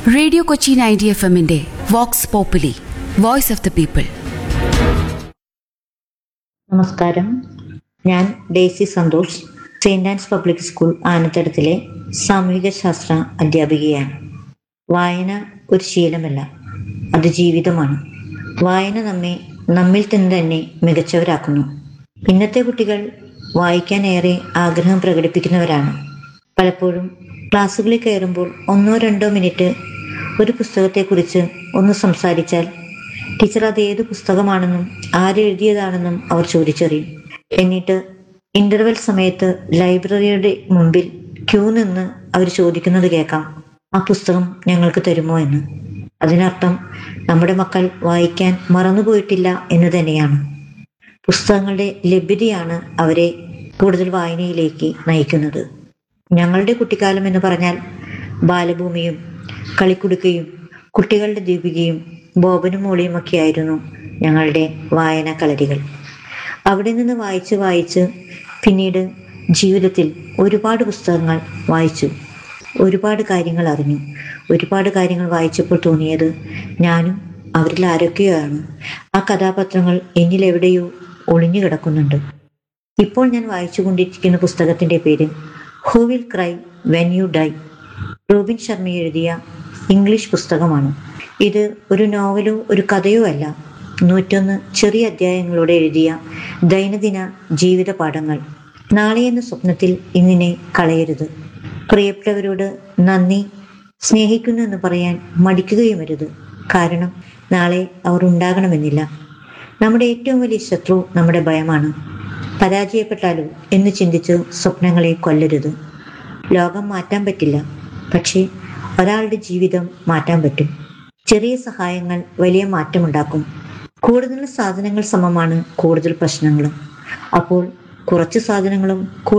radio Kochi ninety F എമ്മിന്റെ vox populi voice of the people നമസ്കാരം ഞാൻ Daisy Santhosh Saint Ann's public school ആനത്തടത്തിലെ സാമൂഹിക ശാസ്ത്ര അധ്യാപികയാണ് വായന ഒരു ശീലമല്ല അത് ജീവിതമാണ് വായന നമ്മെ നമ്മിൽ തന്നെ തന്നെ മികച്ചവരാക്കുന്നു ഇന്നത്തെ കുട്ടികൾ വായിക്കാൻ ഏറെ ആഗ്രഹം പ്രകടിപ്പിക്കുന്നവരാണ് പലപ്പോഴും ക്ലാസ്സുകളിൽ കയറുമ്പോൾ ഒന്നോ രണ്ടോ മിനിറ്റ് ഒരു പുസ്തകത്തെക്കുറിച്ച് ഒന്ന് സംസാരിച്ചാൽ ടീച്ചർ അത് ഏത് പുസ്തകമാണെന്നും ആരെഴുതിയതാണെന്നും അവർ ചോദിച്ചറിയും എന്നിട്ട് ഇന്റർവെൽ സമയത്ത് ലൈബ്രറിയുടെ മുമ്പിൽ ക്യൂ നിന്ന് അവർ ചോദിക്കുന്നത് കേൾക്കാം ആ പുസ്തകം ഞങ്ങൾക്ക് തരുമോ എന്ന് അതിനർത്ഥം നമ്മുടെ മക്കൾ വായിക്കാൻ മറന്നുപോയിട്ടില്ല എന്ന് തന്നെയാണ് പുസ്തകങ്ങളുടെ ലഭ്യതയാണ് അവരെ കൂടുതൽ വായനയിലേക്ക് നയിക്കുന്നത് ഞങ്ങളുടെ കുട്ടിക്കാലം എന്ന് പറഞ്ഞാൽ ബാലഭൂമിയും കളിക്കുടുക്കയും കുട്ടികളുടെ ദീപികയും ബോബനും മോളിയും ഒക്കെ ആയിരുന്നു ഞങ്ങളുടെ വായന കളരികൾ അവിടെ നിന്ന് വായിച്ച് വായിച്ച് പിന്നീട് ജീവിതത്തിൽ ഒരുപാട് പുസ്തകങ്ങൾ വായിച്ചു ഒരുപാട് കാര്യങ്ങൾ അറിഞ്ഞു ഒരുപാട് കാര്യങ്ങൾ വായിച്ചപ്പോൾ തോന്നിയത് ഞാനും അവരിൽ ആരൊക്കെയാണ് ആ കഥാപാത്രങ്ങൾ എന്നിൽ എവിടെയോ ഒളിഞ്ഞു കിടക്കുന്നുണ്ട് ഇപ്പോൾ ഞാൻ വായിച്ചുകൊണ്ടിരിക്കുന്ന പുസ്തകത്തിന്റെ പേര് who will cry when you die Robin Sharma എഴുതിയ ഇംഗ്ലീഷ് പുസ്തകമാണ് ഇത് ഒരു നോവലോ ഒരു കഥയോ അല്ല നൂറ്റൊന്ന് ചെറിയ അധ്യായങ്ങളോടെ എഴുതിയ ദൈനംദിന ജീവിത പാഠങ്ങൾ നാളെ എന്ന സ്വപ്നത്തിൽ ഇന്നിനെ കളയരുത് പ്രിയപ്പെട്ടവരോട് നന്ദി സ്നേഹിക്കുന്നു എന്ന് പറയാൻ മടിക്കുകയുമരുത് കാരണം നാളെ അവർ ഉണ്ടാകണമെന്നില്ല നമ്മുടെ ഏറ്റവും വലിയ ശത്രു നമ്മുടെ ഭയമാണ് പരാജയപ്പെട്ടാലോ എന്ന് ചിന്തിച്ച് സ്വപ്നങ്ങളെ കൊല്ലരുത് ലോകം മാറ്റാൻ പറ്റില്ല പക്ഷേ ഒരാളുടെ ജീവിതം മാറ്റാൻ പറ്റും ചെറിയ സഹായങ്ങൾ വലിയ മാറ്റമുണ്ടാക്കും കൂടുതൽ സാധനങ്ങൾ സമമാണ് കൂടുതൽ പ്രശ്നങ്ങളും അപ്പോൾ കുറച്ച് സാധനങ്ങളും